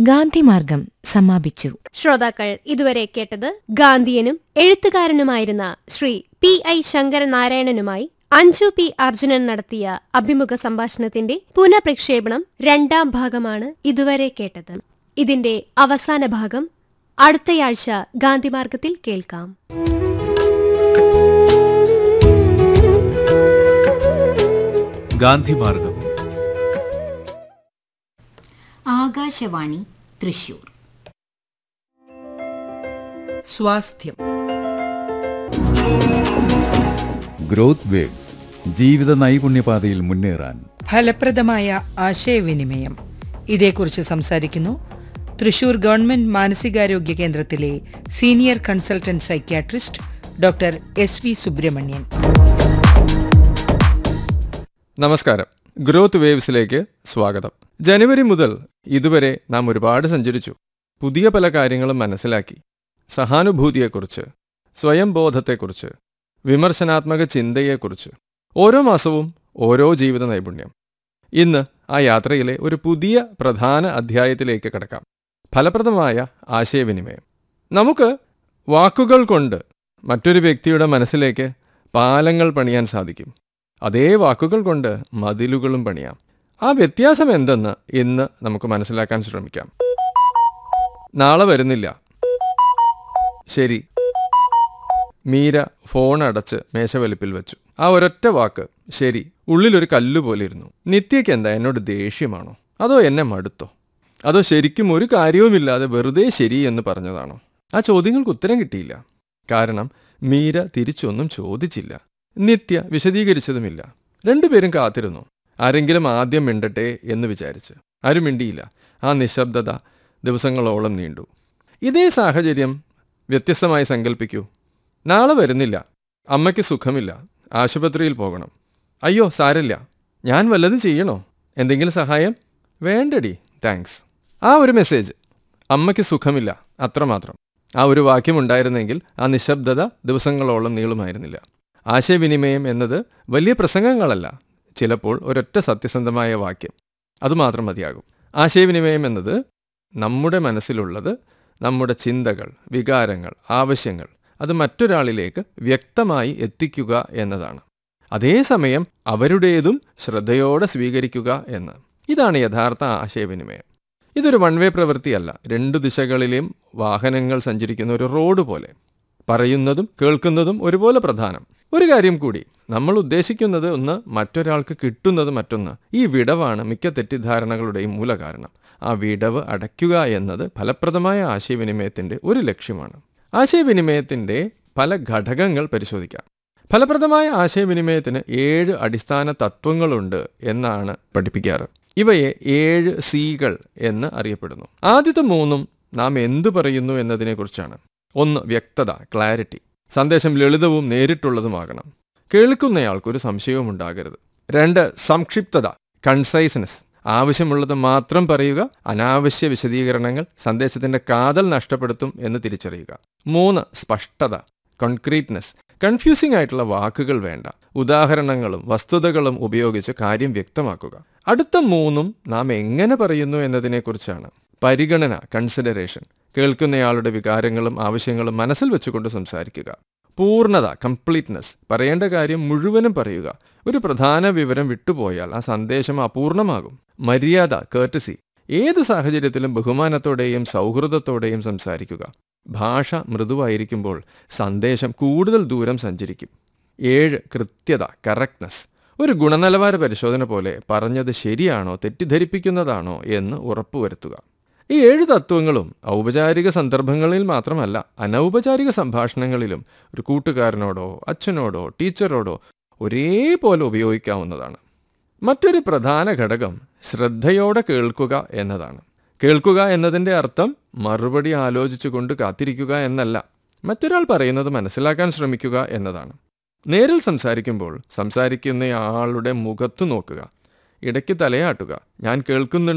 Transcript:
ഗാന്ധിമാർഗം സമാപിച്ചു ശ്രോതാക്കൾ ഇതുവരെ കേട്ടത് ഗാന്ധിയനും എഴുത്തുകാരനുമായിരുന്ന ശ്രീ പി ഐ ശങ്കരനാരായണനുമായി അഞ്ജു പി അർജുനൻ നടത്തിയ അഭിമുഖ സംഭാഷണത്തിന്റെ പുനഃപ്രക്ഷേപണം രണ്ടാം ഭാഗമാണ് ഇതുവരെ കേട്ടത് ഇതിന്റെ അവസാന ഭാഗം അടുത്തയാഴ്ച ഗാന്ധിമാർഗത്തിൽ കേൾക്കാം ഗാന്ധിമാർഗം ആകാശവാണി തൃശൂർ സ്വാസ്ഥ്യം ഗ്രോത്ത് വേവ്സ് ജീവിത നൈപുണ്യപാതയിൽ മുന്നേറാൻ ഫലപ്രദമായ ആശയവിനിമയം ഇതേക്കുറിച്ച് സംസാരിക്കുന്നു തൃശൂർ ഗവൺമെന്റ് മാനസികാരോഗ്യ കേന്ദ്രത്തിലെ senior consultant psychiatrist doctor S V Subramanian നമസ്കാരം ഗ്രോത്ത് വേവ്സിലേക്ക് സ്വാഗതം ജനുവരി മുതൽ ഇതുവരെ നാം ഒരുപാട് സഞ്ചരിച്ചു പുതിയ പല കാര്യങ്ങളും മനസ്സിലാക്കി സഹാനുഭൂതിയെക്കുറിച്ച് സ്വയം ബോധത്തെക്കുറിച്ച് വിമർശനാത്മക ചിന്തയെക്കുറിച്ച് ഓരോ മാസവും ഓരോ ജീവിത നൈപുണ്യം ഇന്ന് ആ യാത്രയിലെ ഒരു പുതിയ പ്രധാന അധ്യായത്തിലേക്ക് കടക്കാം ഫലപ്രദമായ ആശയവിനിമയം നമുക്ക് വാക്കുകൾ കൊണ്ട് മറ്റൊരു വ്യക്തിയുടെ മനസ്സിലേക്ക് പാലങ്ങൾ പണിയാൻ സാധിക്കും അതേ വാക്കുകൾ കൊണ്ട് മതിലുകളും പണിയാം ആ വ്യത്യാസം എന്തെന്ന് ഇന്ന് നമുക്ക് മനസ്സിലാക്കാൻ ശ്രമിക്കാം നാളെ വരുന്നില്ല ശരി മീര ഫോൺ അടച്ച് മേശവലിപ്പിൽ വെച്ചു ആ ഒരൊറ്റ വാക്ക് ശരി ഉള്ളിലൊരു കല്ല് പോലെ ഇരുന്നു നിത്യയ്ക്ക് എന്താ എന്നോട് ദേഷ്യമാണോ അതോ എന്നെ മടുത്തോ അതോ ശരിക്കും ഒരു കാര്യവുമില്ലാതെ വെറുതെ ശരി എന്ന് പറഞ്ഞതാണോ ആ ചോദ്യങ്ങൾക്ക് ഉത്തരം കിട്ടിയില്ല കാരണം മീര തിരിച്ചൊന്നും ചോദിച്ചില്ല നിത്യ വിശദീകരിച്ചതുമില്ല രണ്ടുപേരും കാത്തിരുന്നു ആരെങ്കിലും ആദ്യം മിണ്ടട്ടെ എന്ന് വിചാരിച്ച് ആരും മിണ്ടിയില്ല ആ നിശബ്ദത ദിവസങ്ങളോളം നീണ്ടു ഇതേ സാഹചര്യം വ്യത്യസ്തമായി സങ്കല്പിക്കൂ നാളെ വരുന്നില്ല അമ്മയ്ക്ക് സുഖമില്ല ആശുപത്രിയിൽ പോകണം അയ്യോ സാരല്ല ഞാൻ വല്ലതും ചെയ്യണോ എന്തെങ്കിലും സഹായം വേണ്ടടി താങ്ക്സ് ആ ഒരു മെസ്സേജ് അമ്മയ്ക്ക് സുഖമില്ല അത്രമാത്രം ആ ഒരു വാക്യമുണ്ടായിരുന്നെങ്കിൽ ആ നിശബ്ദത ദിവസങ്ങളോളം നീളുമായിരുന്നില്ല ആശയവിനിമയം എന്നത് വലിയ പ്രസംഗങ്ങളല്ല ചിലപ്പോൾ ഒരൊറ്റ സത്യസന്ധമായ വാക്യം അതുമാത്രം മതിയാകും ആശയവിനിമയം എന്നത് നമ്മുടെ മനസ്സിലുള്ളത് നമ്മുടെ ചിന്തകൾ വികാരങ്ങൾ ആവശ്യങ്ങൾ അത് മറ്റൊരാളിലേക്ക് വ്യക്തമായി എത്തിക്കുക എന്നതാണ് അതേസമയം അവരുടേതും ശ്രദ്ധയോടെ സ്വീകരിക്കുക എന്ന് ഇതാണ് യഥാർത്ഥ ആശയവിനിമയം ഇതൊരു വൺ വേ പ്രവൃത്തിയല്ല രണ്ടു ദിശകളിലെയും വാഹനങ്ങൾ സഞ്ചരിക്കുന്ന ഒരു റോഡ് പോലെ പറയുന്നതും കേൾക്കുന്നതും ഒരുപോലെ പ്രധാനം ഒരു കാര്യം കൂടി നമ്മൾ ഉദ്ദേശിക്കുന്നത് ഒന്ന് മറ്റൊരാൾക്ക് കിട്ടുന്നത് മറ്റൊന്ന് ഈ വിടവാണ് മിക്ക തെറ്റിദ്ധാരണകളുടെയും മൂലകാരണം ആ വിടവ് അടയ്ക്കുക എന്നത് ഫലപ്രദമായ ആശയവിനിമയത്തിന്റെ ഒരു ലക്ഷ്യമാണ് ആശയവിനിമയത്തിന്റെ പല ഘടകങ്ങൾ പരിശോധിക്കാം ഫലപ്രദമായ ആശയവിനിമയത്തിന് ഏഴ് അടിസ്ഥാന തത്വങ്ങളുണ്ട് എന്നാണ് പഠിപ്പിക്കാറ് ഇവയെ ഏഴ് സികൾ എന്ന് അറിയപ്പെടുന്നു ആദ്യത്തെ മൂന്നും നാം എന്തു പറയുന്നു എന്നതിനെക്കുറിച്ചാണ് ഒന്ന് വ്യക്തത ക്ലാരിറ്റി സന്ദേശം ലളിതവും നേരിട്ടുള്ളതുമാകണം കേൾക്കുന്നയാൾക്കൊരു സംശയവും ഉണ്ടാകരുത് രണ്ട് സംക്ഷിപ്തത കൺസൈസ്നെസ് ആവശ്യമുള്ളത് മാത്രം പറയുക അനാവശ്യ വിശദീകരണങ്ങൾ സന്ദേശത്തിന്റെ കാതൽ നഷ്ടപ്പെടുത്തും എന്ന് തിരിച്ചറിയുക മൂന്ന് സ്പഷ്ടത കോൺക്രീറ്റ്നെസ് കൺഫ്യൂസിംഗ് ആയിട്ടുള്ള വാക്കുകൾ വേണ്ട ഉദാഹരണങ്ങളും വസ്തുതകളും ഉപയോഗിച്ച് കാര്യം വ്യക്തമാക്കുക അടുത്ത മൂന്നും നാം എങ്ങനെ പറയുന്നു എന്നതിനെക്കുറിച്ചാണ് പരിഗണന കൺസിഡറേഷൻ കേൾക്കുന്നയാളുടെ വികാരങ്ങളും ആവശ്യങ്ങളും മനസ്സിൽ വെച്ചുകൊണ്ട് സംസാരിക്കുക പൂർണ്ണത കംപ്ലീറ്റ്നെസ് പറയേണ്ട കാര്യം മുഴുവനും പറയുക ഒരു പ്രധാന വിവരം വിട്ടുപോയാൽ ആ സന്ദേശം അപൂർണമാകും മര്യാദ കേർട്ടസി ഏത് സാഹചര്യത്തിലും ബഹുമാനത്തോടെയും സൗഹൃദത്തോടെയും സംസാരിക്കുക ഭാഷ മൃദുവായിരിക്കുമ്പോൾ സന്ദേശം കൂടുതൽ ദൂരം സഞ്ചരിക്കും ഏഴ് കൃത്യത കറക്റ്റ്നസ് ഒരു ഗുണനിലവാര പരിശോധന പോലെ പറഞ്ഞത് ശരിയാണോ തെറ്റിദ്ധരിപ്പിക്കുന്നതാണോ എന്ന് ഉറപ്പുവരുത്തുക ഈ ഏഴ് തത്വങ്ങളും ഔപചാരിക സന്ദർഭങ്ങളിൽ മാത്രമല്ല അനൗപചാരിക സംഭാഷണങ്ങളിലും ഒരു കൂട്ടുകാരനോടോ അച്ഛനോടോ ടീച്ചറോടോ ഒരേപോലെ ഉപയോഗിക്കാവുന്നതാണ് മറ്റൊരു പ്രധാന ഘടകം ശ്രദ്ധയോടെ കേൾക്കുക എന്നതാണ് കേൾക്കുക എന്നതിൻ്റെ അർത്ഥം മറുപടി ആലോചിച്ചുകൊണ്ട് കാത്തിരിക്കുക എന്നല്ല മറ്റൊരാൾ പറയുന്നത് മനസ്സിലാക്കാൻ ശ്രമിക്കുക എന്നതാണ് നേരിൽ സംസാരിക്കുമ്പോൾ സംസാരിക്കുന്നയാളുടെ മുഖത്തു നോക്കുക ഇടയ്ക്ക് തലയാട്ടുക ഞാൻ കേൾക്കുന്നുണ്ട്